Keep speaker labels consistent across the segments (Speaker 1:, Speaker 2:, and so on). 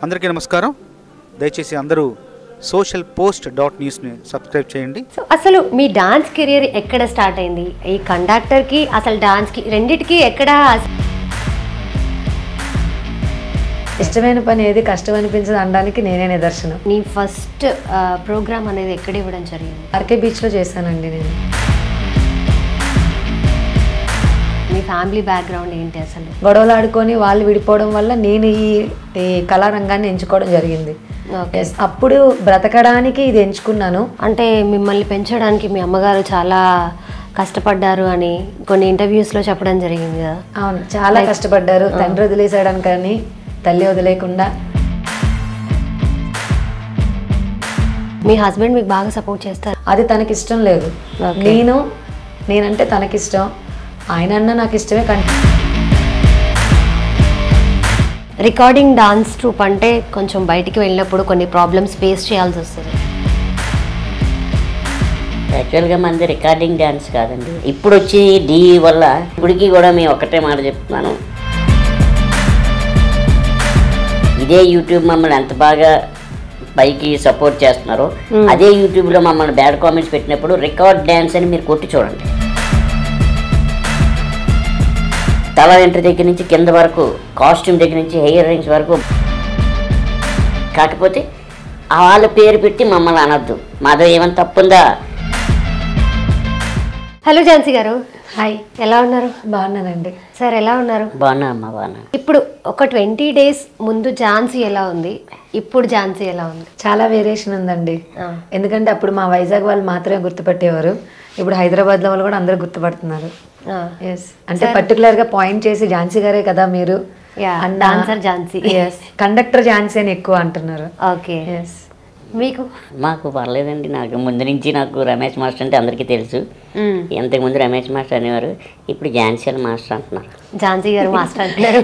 Speaker 1: అందరికీ నమస్కారం దయచేసి అందరూ సోషల్ పోస్ట్ డాట్ న్యూస్ని సబ్స్క్రైబ్ చేయండి
Speaker 2: సో అసలు మీ డాన్స్ కెరియర్ ఎక్కడ స్టార్ట్ అయింది ఈ కండక్టర్కి అసలు డాన్స్కి రెండిటికి ఎక్కడ
Speaker 3: ఇష్టమైన పని ఏది కష్టం అనిపించదు అనడానికి నేనే నిదర్శనం
Speaker 2: నీ ఫస్ట్ ప్రోగ్రామ్ అనేది ఎక్కడ ఇవ్వడం జరిగింది
Speaker 3: ఆర్కే బీచ్లో చేశానండి నేను
Speaker 2: మీ ఫ్యామిలీ బ్యాక్గ్రౌండ్ ఏంటి అసలు
Speaker 3: గొడవలు ఆడుకొని వాళ్ళు విడిపోవడం వల్ల నేను ఈ ఈ కళారంగాన్ని ఎంచుకోవడం జరిగింది
Speaker 2: ఓకే
Speaker 3: Yes, అప్పుడు బ్రతకడానికి ఇది ఎంచుకున్నాను
Speaker 2: అంటే మిమ్మల్ని పెంచడానికి మీ అమ్మగారు చాలా కష్టపడ్డారు అని కొన్ని ఇంటర్వ్యూస్లో చెప్పడం జరిగింది కదా
Speaker 3: అవును చాలా కష్టపడ్డారు తండ్రి వదిలేసాడని కానీ తల్లి వదిలేకుండా
Speaker 2: మీ హస్బెండ్ మీకు బాగా సపోర్ట్ చేస్తారు
Speaker 3: అది తనకి ఇష్టం లేదు
Speaker 2: Okay.
Speaker 3: నేను నేనంటే తనకిష్టం ఆయన అన్న నాకు ఇష్టమే కానీ
Speaker 2: రికార్డింగ్ డాన్స్ ట్రూప్ అంటే కొంచెం బయటికి వెళ్ళినప్పుడు కొన్ని ప్రాబ్లమ్స్ ఫేస్ చేయాల్సి వస్తుంది
Speaker 4: యాక్చువల్గా మనది రికార్డింగ్ డ్యాన్స్ కాదండి ఇప్పుడు వచ్చి డీ వల్ల ఇప్పటికీ కూడా మేము ఒకటే మాట చెప్తున్నాను ఇదే యూట్యూబ్ మమ్మల్ని ఎంత బాగా పైకి సపోర్ట్ చేస్తున్నారో అదే యూట్యూబ్లో మమ్మల్ని బ్యాడ్ కామెంట్స్ పెట్టినప్పుడు రికార్డ్ డ్యాన్స్ అని మీరు కొట్టి చూడండి తల వెంట్ర దగ్గర నుంచి కింద వరకు కాస్ట్యూమ్ దగ్గర నుంచి హెయిర్ రింగ్స్ వరకు కాకపోతే వాళ్ళ పేరు పెట్టి మమ్మల్ని అనొద్దు మాదో ఏమైనా తప్పుందా
Speaker 2: హలో ఝాన్సీ గారు
Speaker 3: హాయ్
Speaker 2: ఎలా ఉన్నారు
Speaker 3: బాగున్నానండి
Speaker 2: సార్ ఎలా ఉన్నారు
Speaker 4: బాగున్నా అమ్మా బాగున్నా
Speaker 2: ఇప్పుడు ఒక ట్వంటీ డేస్ ముందు ఝాన్సీ ఎలా ఉంది ఇప్పుడు ఝాన్సీ ఎలా ఉంది
Speaker 3: చాలా వేరియేషన్ ఉందండి
Speaker 2: ఆ.
Speaker 3: ఎందుకంటే అప్పుడు మా వైజాగ్ వాళ్ళు మాత్రమే గుర్తుపట్టేవారు ఇప్పుడు హైదరాబాద్లో వాళ్ళు కూడా అందరూ గుర్తుపడుతున్నారు
Speaker 2: ఆ,
Speaker 3: ఎస్ అంటే పర్టికులర్ గా పాయింట్ చేసి ఝాన్సీ గారే కదా మీరు
Speaker 2: Yeah,
Speaker 3: అన్న-
Speaker 2: dancer ఝాన్సీ.
Speaker 3: Yes, కండక్టర్ ఝాన్సీ అని ఎక్కువ అంటున్నారు
Speaker 2: ఓకే
Speaker 3: ఎస్
Speaker 2: మీకు
Speaker 4: మాకు పర్లేదండి నాకు ముందు నుంచి నాకు రమేష్ మాస్టర్ అంటే అందరికీ తెలుసు
Speaker 2: మ్మ్.
Speaker 4: ఇంతకుముందు రమేష్ మాస్టర్ అనేవారు ఇప్పుడు ఝాన్సీల మాస్టర్ అంటున్నారు
Speaker 2: ఝాన్సీ గారు మాస్టర్ అంటున్నారు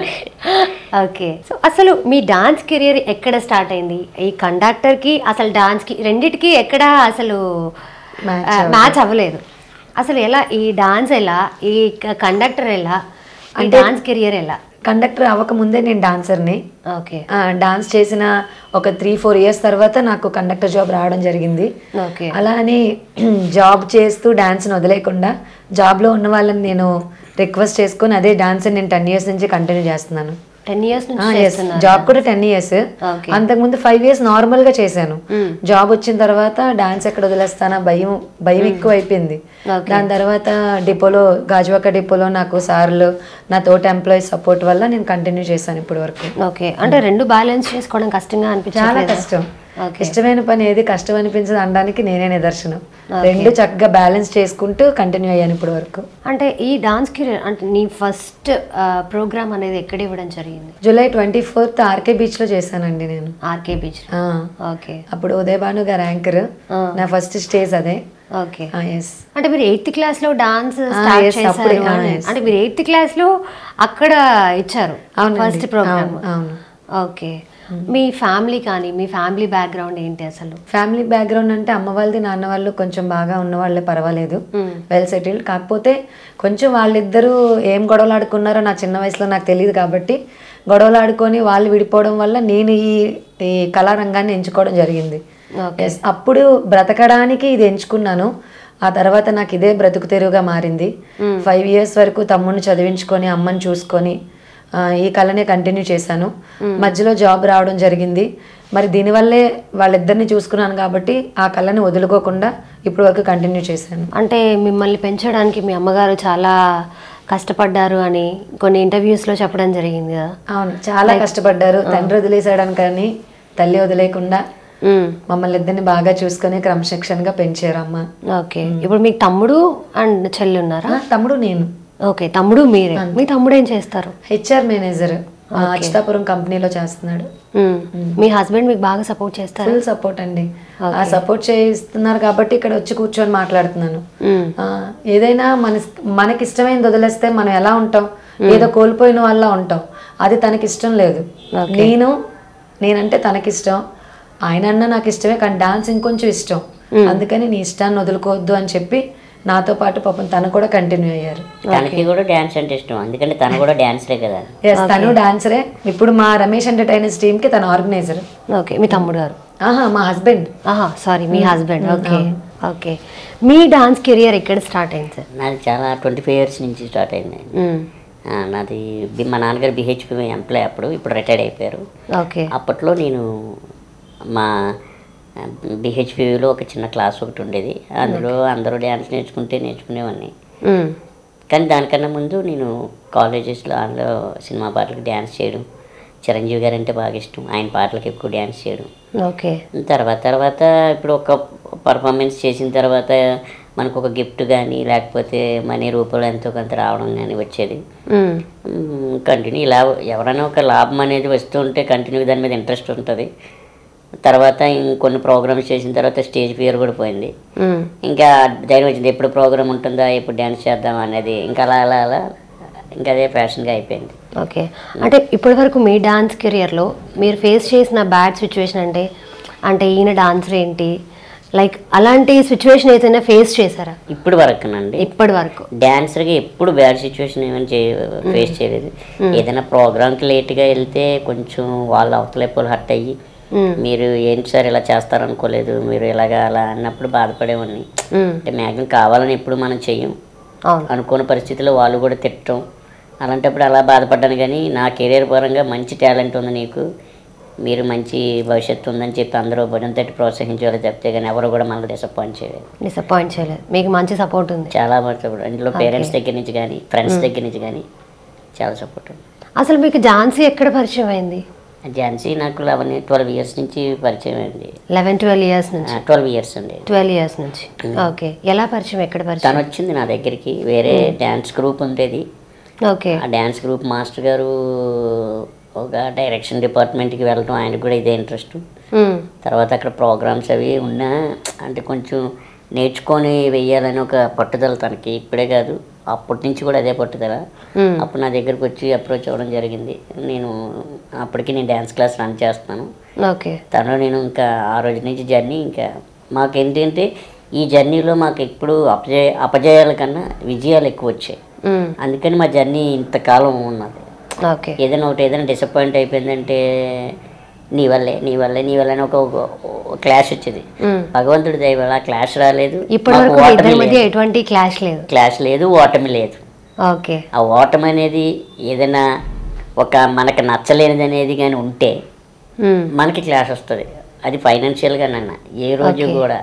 Speaker 2: ఓకే సో అసలు మీ డాన్స్ కెరియర్ ఎక్కడ స్టార్ట్ అయింది ఈ కండక్టర్కి అసలు డాన్స్కి రెండిటికి ఎక్కడ అసలు
Speaker 3: Match
Speaker 2: మ్యాచ్ అవ్వలేదు అసలు ఎలా ఈ డాన్స్ ఎలా ఈ కండక్టర్ ఎలా ఈ డాన్స్ కెరియర్ ఎలా
Speaker 3: కండక్టర్ అవ్వక ముందే నేను డాన్సర్ని
Speaker 2: ఓకే
Speaker 3: డాన్స్ చేసిన ఒక త్రీ ఫోర్ ఇయర్స్ తర్వాత నాకు కండక్టర్ జాబ్ రావడం జరిగింది
Speaker 2: ఓకే
Speaker 3: అలా అని జాబ్ చేస్తూ డాన్స్ని వదిలేయకుండా జాబ్లో ఉన్న వాళ్ళని నేను రిక్వెస్ట్ చేసుకొని అదే డాన్స్ నేను టెన్ ఇయర్స్ నుంచి కంటిన్యూ చేస్తున్నాను
Speaker 2: టెన్ ఇయర్స్ నుంచి చేస్తున్నారు
Speaker 3: జాబ్ కూడా టెన్ ఇయర్స్
Speaker 2: Okay.
Speaker 3: అంతకుముందు ఫైవ్ ఇయర్స్ నార్మల్ గా చేశాను
Speaker 2: Mm.
Speaker 3: జాబ్ వచ్చిన తర్వాత డాన్స్ ఎక్కడ వదిలేస్తానా భయం భయం ఎక్కువ అయిపోయింది
Speaker 2: Okay.
Speaker 3: దాని తర్వాత డిపోలో గాజువాక డిపోలో నాకు సార్లు నా తోటి ఎంప్లాయీస్ సపోర్ట్ వల్ల నేను కంటిన్యూ చేశాను ఇప్పటి వరకు
Speaker 2: ఓకే అంటే రెండు బ్యాలెన్స్ చేసుకోవడం కష్టంగా
Speaker 3: చాలా
Speaker 2: అనిపించలేదు
Speaker 3: కష్టం
Speaker 2: ఓకే
Speaker 3: ఇష్టమైన పని ఏది కష్టం అనిపించదు అనడానికి నేనే నిదర్శనం రెండు చక్కగా బ్యాలెన్స్ చేసుకుంటూ కంటిన్యూ అయ్యాను ఇప్పటి వరకు
Speaker 2: అంటే ఈ డాన్స్ కెరియర్ అంటే నీ ఫస్ట్ ప్రోగ్రామ్ అనేది ఎక్కడ ఇవ్వడం జరిగింది
Speaker 3: July twenty fourth RK beach లో చేశానండి నేను
Speaker 2: ఆర్కే బీచ్
Speaker 3: ఆ,
Speaker 2: ఓకే
Speaker 3: అప్పుడు ఉదయ్ భాను గారు యాంకర్
Speaker 2: ఆ.
Speaker 3: నా ఫస్ట్ స్టేజ్ అదే
Speaker 2: ఓకే
Speaker 3: ఎస్
Speaker 2: అంటే మీరు ఎయిత్ క్లాస్ లో డాన్స్
Speaker 3: ఆ,
Speaker 2: స్టార్ట్
Speaker 3: yes,
Speaker 2: చేశారు
Speaker 3: అప్పుడే, ఆ,
Speaker 2: అని.
Speaker 3: yes.
Speaker 2: అంటే మీరు ఎయిత్ క్లాస్ లో అక్కడ ఇచ్చారు
Speaker 3: అవునండి.
Speaker 2: ఫస్ట్ ప్రోగ్రామ్
Speaker 3: అవును, అవును.
Speaker 2: ఓకే మీ ఫ్యామిలీ కానీ మీ ఫ్యామిలీ బ్యాక్గ్రౌండ్ ఏంటి అసలు
Speaker 3: ఫ్యామిలీ బ్యాక్గ్రౌండ్ అంటే అమ్మ వాళ్ళది నాన్న వాళ్ళు కొంచెం బాగా ఉన్న వాళ్ళే పర్వాలేదు
Speaker 2: మ్మ్.
Speaker 3: వెల్ సెటిల్డ్ కాకపోతే కొంచెం వాళ్ళిద్దరూ ఏం గొడవలు ఆడుకున్నారో నా చిన్న వయసులో నాకు తెలియదు కాబట్టి గొడవలు ఆడుకొని వాళ్ళు విడిపోవడం వల్ల నేను ఈ ఈ కళారంగాన్ని ఎంచుకోవడం జరిగింది
Speaker 2: ఓకే
Speaker 3: Yes, అప్పుడు బ్రతకడానికి ఇది ఎంచుకున్నాను ఆ తర్వాత నాకు ఇదే బ్రతుకు తెరువుగా మారింది ఫైవ్ ఇయర్స్ వరకు తమ్ముడిని చదివించుకొని అమ్మని చూసుకొని ఆ, ఈ కళనే కంటిన్యూ చేశాను మధ్యలో జాబ్ రావడం జరిగింది మరి దీనివల్లే వాళ్ళిద్దరిని చూసుకున్నాను కాబట్టి ఆ కళని వదులుకోకుండా ఇప్పటి వరకు కంటిన్యూ చేశాను
Speaker 2: అంటే మిమ్మల్ని పెంచడానికి మీ అమ్మగారు చాలా కష్టపడ్డారు అని కొన్ని ఇంటర్వ్యూస్లో చెప్పడం జరిగింది కదా
Speaker 3: అవును చాలా కష్టపడ్డారు తండ్రి వదిలేసాడని కానీ తల్లి వదిలేకుండా
Speaker 2: మ్మ్.
Speaker 3: మమ్మల్ని ఇద్దరిని బాగా చూసుకొని క్రమశిక్షణగా పెంచారు అమ్మ
Speaker 2: ఓకే ఇప్పుడు మీకు తమ్ముడు అండ్ చెల్లి ఉన్నారా
Speaker 3: ఆ, తమ్ముడు నేను
Speaker 2: ఓకే తమ్ముడు మీరే మీ తమ్ముడు ఏం చేస్తారు
Speaker 3: హెచ్ఆర్ మేనేజర్ అచ్యుతాపురం కంపెనీలో చేస్తున్నాడు
Speaker 2: మ్మ్. మీ హస్బెండ్ మీకు బాగా సపోర్ట్ చేస్తారు
Speaker 3: ఫుల్ సపోర్ట్ అండి ఆ సపోర్ట్ చేస్తున్నారు కాబట్టి ఇక్కడ వచ్చి కూర్చొని మాట్లాడుతున్నాను ఆ, ఏదైనా మన మనకి ఇష్టమైనది వదిలేస్తే మనం ఎలా ఉంటాం ఏదో కోల్పోయిన వాళ్ళ ఉంటాం అది తనకి ఇష్టం లేదు నేను నేనంటే తనకిష్టం ఆయన అన్న నాకు ఇష్టమే కానీ డాన్స్ ఇంకొంచెం ఇష్టం అందుకని నీ ఇష్టాన్ని వదులుకోవద్దు అని చెప్పి నాతో పాటు పాపం తను కూడా కంటిన్యూ అయ్యారు
Speaker 4: తనకి కూడా డ్యాన్స్ అంటే ఇష్టం ఎందుకంటే తను కూడా డ్యాన్సరే కదా
Speaker 3: ఎస్ తను డాన్సరే ఇప్పుడు మా రమేష్ ఎంటర్టైనర్స్ టీమ్ కి తను ఆర్గనైజర్
Speaker 2: ఓకే మీ తమ్ముడు గారు
Speaker 3: ఆహా మా హస్బెండ్
Speaker 2: ఆహా సారీ మీ హస్బెండ్ ఓకే ఓకే మీ డాన్స్ కెరియర్ ఎక్కడ స్టార్ట్ అయింది సార్
Speaker 4: నాది చాలా ట్వంటీ ఫైవ్ ఇయర్స్ నుంచి స్టార్ట్ అయింది ఆ, నాది బి- మా నాన్నగారు బిహెచ్పి ఎంప్లాయ్ అప్పుడు ఇప్పుడు రిటైర్డ్ అయిపోయారు
Speaker 2: ఓకే
Speaker 4: అప్పట్లో నేను మా బిహెచ్పిలో ఒక చిన్న క్లాస్ ఒకటి ఉండేది అందులో అందరూ డ్యాన్స్ నేర్చుకుంటే నేర్చుకునేవాడిని కానీ దానికన్నా ముందు నేను కాలేజెస్లో అందులో సినిమా పాటలకు డ్యాన్స్ చేయడం చిరంజీవి గారు అంటే బాగా ఇష్టం ఆయన పాటలకు ఎక్కువ డ్యాన్స్ చేయడం
Speaker 2: ఓకే
Speaker 4: తర్వాత తర్వాత ఇప్పుడు ఒక పర్ఫార్మెన్స్ చేసిన తర్వాత మనకు ఒక గిఫ్ట్ కానీ లేకపోతే మనీ రూపంలో ఎంతో కొంత రావడం కానీ వచ్చేది కంటిన్యూ ఇలా ఎవరైనా ఒక లాభం అనేది వస్తూ ఉంటే కంటిన్యూ దాని మీద ఇంట్రెస్ట్ ఉంటుంది తర్వాత ఇంకొన్ని ప్రోగ్రామ్స్ చేసిన తర్వాత స్టేజ్ ఫియర్ కూడా పోయింది ఇంకా ధైర్యం వచ్చింది ఎప్పుడు ప్రోగ్రామ్ ఉంటుందా ఎప్పుడు డ్యాన్స్ చేద్దాం అనేది ఇంకా అలా అలా అలా ఇంకా అదే ఫ్యాషన్గా అయిపోయింది
Speaker 2: ఓకే అంటే ఇప్పటి వరకు మీ డాన్స్ కెరియర్లో మీరు ఫేస్ చేసిన బ్యాడ్ సిచ్యువేషన్ అంటే అంటే ఈయన డాన్సర్ ఏంటి లైక్ అలాంటి సిచ్యువేషన్ ఏదైనా ఫేస్ చేశారా
Speaker 4: ఇప్పుడు వరకునండి
Speaker 2: ఇప్పటి వరకు
Speaker 4: డాన్సర్గా ఎప్పుడు బ్యాడ్ సిచ్యువేషన్ ఏమైనా చే ఫేస్ చేయలేదు ఏదైనా ప్రోగ్రామ్కి లేట్గా వెళ్తే కొంచెం వాళ్ళ అవతలేపులు హట్ అయ్యి మీరు ఏంటి సార్ ఇలా చేస్తారనుకోలేదు మీరు ఇలాగా అలా అన్నప్పుడు బాధపడేవాడిని
Speaker 2: మ్మ్.
Speaker 4: అంటే మ్యాక్సిమం కావాలని ఎప్పుడు మనం చెయ్యం
Speaker 2: అవును
Speaker 4: అనుకోని పరిస్థితిలో వాళ్ళు కూడా తిట్టడం అలాంటప్పుడు అలా బాధపడ్డాను కానీ నా కెరీర్ పరంగా మంచి టాలెంట్ ఉంది నీకు మీరు మంచి భవిష్యత్తు ఉందని చెప్పి అందరూ భుజం తట్టి ప్రోత్సహించాలి చెప్తే కానీ ఎవరు కూడా మనల్ని డిసప్పాయింట్ చేయలేదు
Speaker 2: డిసప్పాయింట్ చేయలేదు మీకు మంచి సపోర్ట్ ఉంది
Speaker 4: చాలా మంది సపోర్ట్ అందులో పేరెంట్స్ దగ్గర నుంచి కానీ ఫ్రెండ్స్ దగ్గర నుంచి కానీ చాలా సపోర్ట్ ఉంది
Speaker 2: అసలు మీకు ఝాన్సీ ఎక్కడ పరిచయం అయింది
Speaker 4: ఝాన్సీ నాకు లెవెన్ ట్వెల్వ్ ఇయర్స్ నుంచి పరిచయం అయింది
Speaker 2: లెవెన్ ట్వెల్వ్ ఇయర్స్ నుంచి
Speaker 4: ట్వెల్వ్ ఇయర్స్ అండి
Speaker 2: ట్వెల్వ్ ఇయర్స్ నుంచి ఓకే ఎలా పరిచయం ఎక్కడ
Speaker 4: తను
Speaker 2: పరిచయం
Speaker 4: వచ్చింది నా దగ్గరికి వేరే డ్యాన్స్ గ్రూప్ ఉండేది
Speaker 2: ఓకే
Speaker 4: ఆ డ్యాన్స్ గ్రూప్ మాస్టర్ గారు ఒక డైరెక్షన్ డిపార్ట్మెంట్కి వెళ్ళడం ఆయనకు కూడా ఇదే ఇంట్రెస్ట్
Speaker 2: మ్మ్.
Speaker 4: తర్వాత అక్కడ ప్రోగ్రామ్స్ అవి ఉన్నా అంటే కొంచెం నేర్చుకొని వెయ్యాలని ఒక పట్టుదల తనకి ఇప్పుడే కాదు అప్పటి నుంచి కూడా అదే పట్టుదల
Speaker 2: మ్మ్.
Speaker 4: అప్పుడు నా దగ్గరకు వచ్చి అప్రోచ్ అవ్వడం జరిగింది నేను అప్పటికి నేను డ్యాన్స్ క్లాస్ రన్ చేస్తున్నాను
Speaker 2: ఓకే
Speaker 4: తను నేను ఇంకా ఆ రోజు నుంచి జర్నీ ఇంకా మాకు ఏంటంటే ఈ జర్నీలో మాకు ఎప్పుడు అపజయ అపజయాల కన్నా విజయాలు ఎక్కువ వచ్చాయి
Speaker 2: మ్మ్.
Speaker 4: అందుకని మా జర్నీ ఇంతకాలం ఉన్నది
Speaker 2: ఓకే
Speaker 4: ఏదైనా ఒకటి ఏదైనా డిసప్పాయింట్ అయిపోయిందంటే నీ వల్లే నీ వల్లే నీ వల్లే అని ఒక క్లాష్ వచ్చేది
Speaker 2: మ్మ్.
Speaker 4: భగవంతుడి దయ వల్ల క్లాష్ రాలేదు
Speaker 2: ఇప్పటి
Speaker 4: మాకు
Speaker 2: వరకు మీ
Speaker 4: ఓటమి
Speaker 2: ఇద్దరి మధ్య
Speaker 4: లేదు.
Speaker 2: ఎటువంటి క్లాష్ లేదు
Speaker 4: క్లాష్ లేదు ఓటమి లేదు
Speaker 2: ఓకే
Speaker 4: ఆ ఓటమి అనేది ఏదైనా ఒక మనకు నచ్చలేనిది అనేది కానీ ఉంటే
Speaker 2: మ్మ్.
Speaker 4: మనకి క్లాష్ వస్తుంది అది ఫైనాన్షియల్గా నన్న ఏ రోజు
Speaker 2: Okay.
Speaker 4: కూడా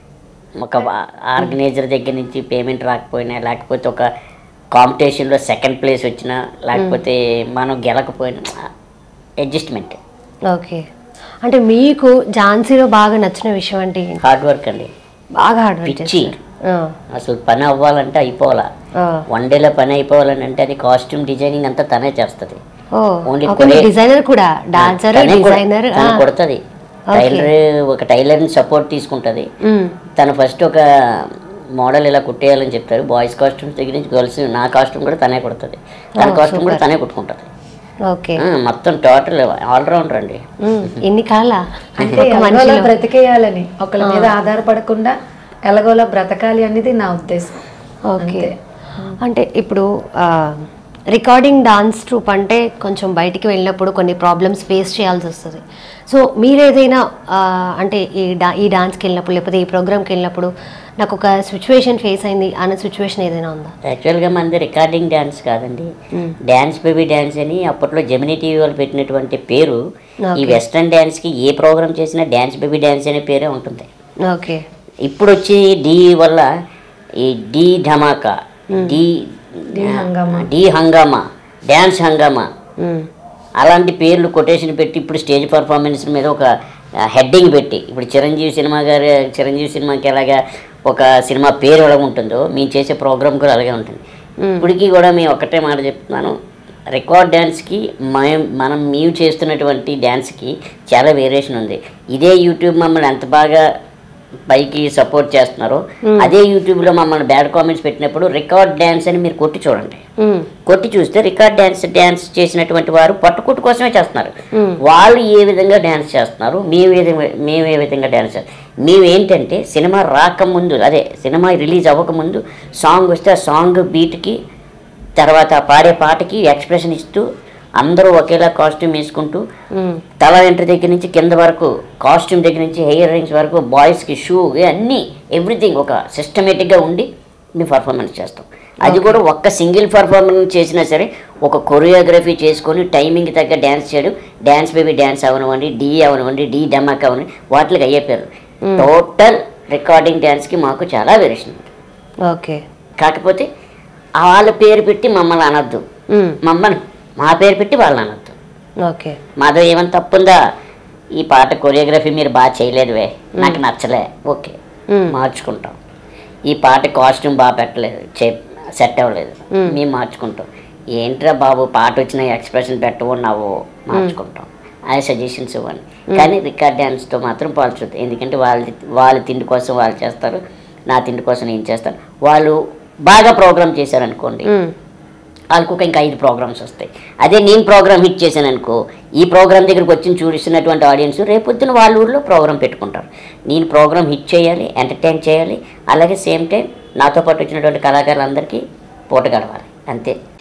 Speaker 4: ఒక ఆర్గనైజర్ దగ్గర నుంచి పేమెంట్ రాకపోయినా లేకపోతే ఒక కాంపిటీషన్లో సెకండ్ ప్లేస్ వచ్చినా లేకపోతే మనం గెలకపోయినా అడ్జస్ట్మెంట్
Speaker 2: ఓకే అంటే మీకు ఝాన్సీలో బాగా నచ్చిన విషయం అంటే ఏంటి?
Speaker 4: హార్డ్ వర్క్ అండి
Speaker 2: బాగా హార్డ్ వర్క్
Speaker 4: పిచ్చి
Speaker 2: చేస్తారు ఆ,
Speaker 4: అసలు పని అవ్వాలంటే అయిపోవాలా
Speaker 2: ఆ.
Speaker 4: వన్ డేలో పని అయిపోవాలని అంటే అది కాస్ట్యూమ్ డిజైనింగ్ అంతా తనే చేస్తుంది
Speaker 2: ఓ
Speaker 4: Only
Speaker 2: ఓకే మీరు
Speaker 4: కొనే-
Speaker 2: డిజైనర్ కూడా డాన్సర్
Speaker 4: తనే కొడ-
Speaker 2: డిజైనర్
Speaker 4: తను కొడుతుంది టైలర్ ఒక టైలర్ని సపోర్ట్ తీసుకుంటుంది తను ఫస్ట్ ఒక మోడల్ ఇలా కుట్టేయాలని చెప్తారు బాయ్స్ కాస్ట్యూమ్స్ దగ్గర నుంచి గర్ల్స్ నా కాస్ట్యూమ్ కూడా తనే కుడుతుంది తన
Speaker 2: Oh,
Speaker 4: కాస్ట్యూమ్ కూడా
Speaker 2: super.
Speaker 4: తనే కుట్టుకుంటుంది
Speaker 2: ఓకే
Speaker 4: ఆ, మొత్తం టోటల్ ఆల్రౌండర్ అండి
Speaker 2: మ్మ్. ఎన్ని కాల
Speaker 3: అంటే ఎలాగోలా బ్రతికేయాలని ఒకళ్ళ మీద ఆధారపడకుండా ఎలాగోలా బ్రతకాలి అనేది నా ఉద్దేశం
Speaker 2: ఓకే అంటే ఇప్పుడు రికార్డింగ్ డాన్స్ ట్రూప్ అంటే కొంచెం బయటికి వెళ్ళినప్పుడు కొన్ని ప్రాబ్లమ్స్ ఫేస్ చేయాల్సి వస్తుంది సో మీరు ఏదైనా ఆ, అంటే ఈ డా ఈ డాన్స్కి వెళ్ళినప్పుడు లేకపోతే ఈ ప్రోగ్రామ్కి వెళ్ళినప్పుడు నాకు ఒక సిచ్యువేషన్ ఫేస్ అయింది అన్న సిచ్యువేషన్ ఏదైనా ఉందా
Speaker 4: యాక్చువల్గా మనది రికార్డింగ్ డ్యాన్స్ కాదండి డ్యాన్స్ బేబీ డ్యాన్స్ అని అప్పట్లో జమినీ టీవీ వాళ్ళు పెట్టినటువంటి పేరు ఈ వెస్ట్రన్ డ్యాన్స్కి ఏ ప్రోగ్రామ్ చేసినా డ్యాన్స్ బేబీ డ్యాన్స్ అనే పేరే ఉంటుంది
Speaker 2: ఓకే
Speaker 4: ఇప్పుడు వచ్చి డి వల్ల ఈ D Dhamaka D D Hungama dance Hungama అలాంటి పేర్లు కొటేషన్ పెట్టి ఇప్పుడు స్టేజ్ పర్ఫార్మెన్స్ మీద ఒక హెడ్డింగ్ పెట్టి ఇప్పుడు చిరంజీవి సినిమా గారు చిరంజీవి సినిమాకి ఎలాగా ఒక సినిమా పేరు ఎలా ఉంటుందో మేము చేసే ప్రోగ్రామ్ కూడా అలాగే ఉంటుంది ఇప్పటికీ కూడా మేము ఒకటే మాట చెప్తున్నాను రికార్డ్ డ్యాన్స్కి మేము మనం మేము చేస్తున్నటువంటి డ్యాన్స్కి చాలా వేరియేషన్ ఉంది ఇదే యూట్యూబ్ మమ్మల్ని ఎంత బాగా పైకి సపోర్ట్ చేస్తున్నారో అదే యూట్యూబ్లో మమ్మల్ని బ్యాడ్ కామెంట్స్ పెట్టినప్పుడు రికార్డ్ డ్యాన్స్ అని మీరు కొట్టి చూడండి కొట్టి చూస్తే రికార్డ్ డ్యాన్స్ డ్యాన్స్ చేసినటువంటి వారు పట్టుకుట్టు కోసమే చేస్తున్నారు వాళ్ళు ఏ విధంగా డ్యాన్స్ చేస్తున్నారు మేము ఏ విధంగా మేము ఏ విధంగా డ్యాన్స్ చేస్తాం మేము ఏంటంటే సినిమా రాకముందు అదే సినిమా రిలీజ్ అవ్వకముందు సాంగ్ వస్తే ఆ సాంగ్ బీట్కి తర్వాత పాడే పాటకి ఎక్స్ప్రెషన్ ఇస్తూ అందరూ ఒకేలా కాస్ట్యూమ్ వేసుకుంటూ తల వెంట్ర దగ్గర నుంచి కింద వరకు కాస్ట్యూమ్ దగ్గర నుంచి హెయిర్ రింగ్స్ వరకు బాయ్స్కి షూ అన్నీ ఎవ్రీథింగ్ ఒక సిస్టమేటిక్గా ఉండి మేము పర్ఫార్మెన్స్ చేస్తాం అది కూడా ఒక్క సింగిల్ పర్ఫార్మెన్స్ చేసినా సరే ఒక కొరియోగ్రఫీ చేసుకొని టైమింగ్ తగ్గ డ్యాన్స్ చేయడం డ్యాన్స్ బేబీ డ్యాన్స్ అవనివ్వండి డీ అవనివ్వండి డీ డమాక్ అవనివ్వండి వాటికి అయ్యే పేరు టోటల్ రికార్డింగ్ డ్యాన్స్కి మాకు చాలా వేరియేషన్ ఉంది
Speaker 2: ఓకే
Speaker 4: కాకపోతే వాళ్ళ పేరు పెట్టి మమ్మల్ని అనొద్దు మమ్మల్ని మా పేరు పెట్టి వాళ్ళని అనొద్దు
Speaker 2: ఓకే
Speaker 4: మాదో ఏమైనా తప్పుందా ఈ పాట కొరియోగ్రఫీ మీరు బాగా చేయలేదువే నాకు నచ్చలే ఓకే మార్చుకుంటాం ఈ పాట కాస్ట్యూమ్ బాగా పెట్టలేదు చే సెట్ అవ్వలేదు మేము మార్చుకుంటాం ఏంట్రా బాబు పాట వచ్చిన ఎక్స్ప్రెషన్ పెట్టవున్నావో మార్చుకుంటాం అది సజెషన్స్ ఇవ్వండి కానీ రికార్డ్ డ్యాన్స్తో మాత్రం పోల్చొద్దు ఎందుకంటే వాళ్ళ వాళ్ళ తిండి కోసం వాళ్ళు చేస్తారు నా తిండి కోసం నేను చేస్తాను వాళ్ళు బాగా ప్రోగ్రామ్ చేశారనుకోండి వాళ్ళకు ఒక ఇంకా ఐదు ప్రోగ్రామ్స్ వస్తాయి అదే నేను ప్రోగ్రామ్ హిట్ చేశాను అనుకో ఈ ప్రోగ్రామ్ దగ్గరికి వచ్చి చూస్తున్నటువంటి ఆడియన్స్ రేపొద్దున వాళ్ళ ఊర్లో ప్రోగ్రామ్ పెట్టుకుంటారు నేను ప్రోగ్రామ్ హిట్ చేయాలి ఎంటర్టైన్ చేయాలి అలాగే సేమ్ టైం నాతో పాటు వచ్చినటువంటి కళాకారులందరికీ పూట గడవాలి అంతే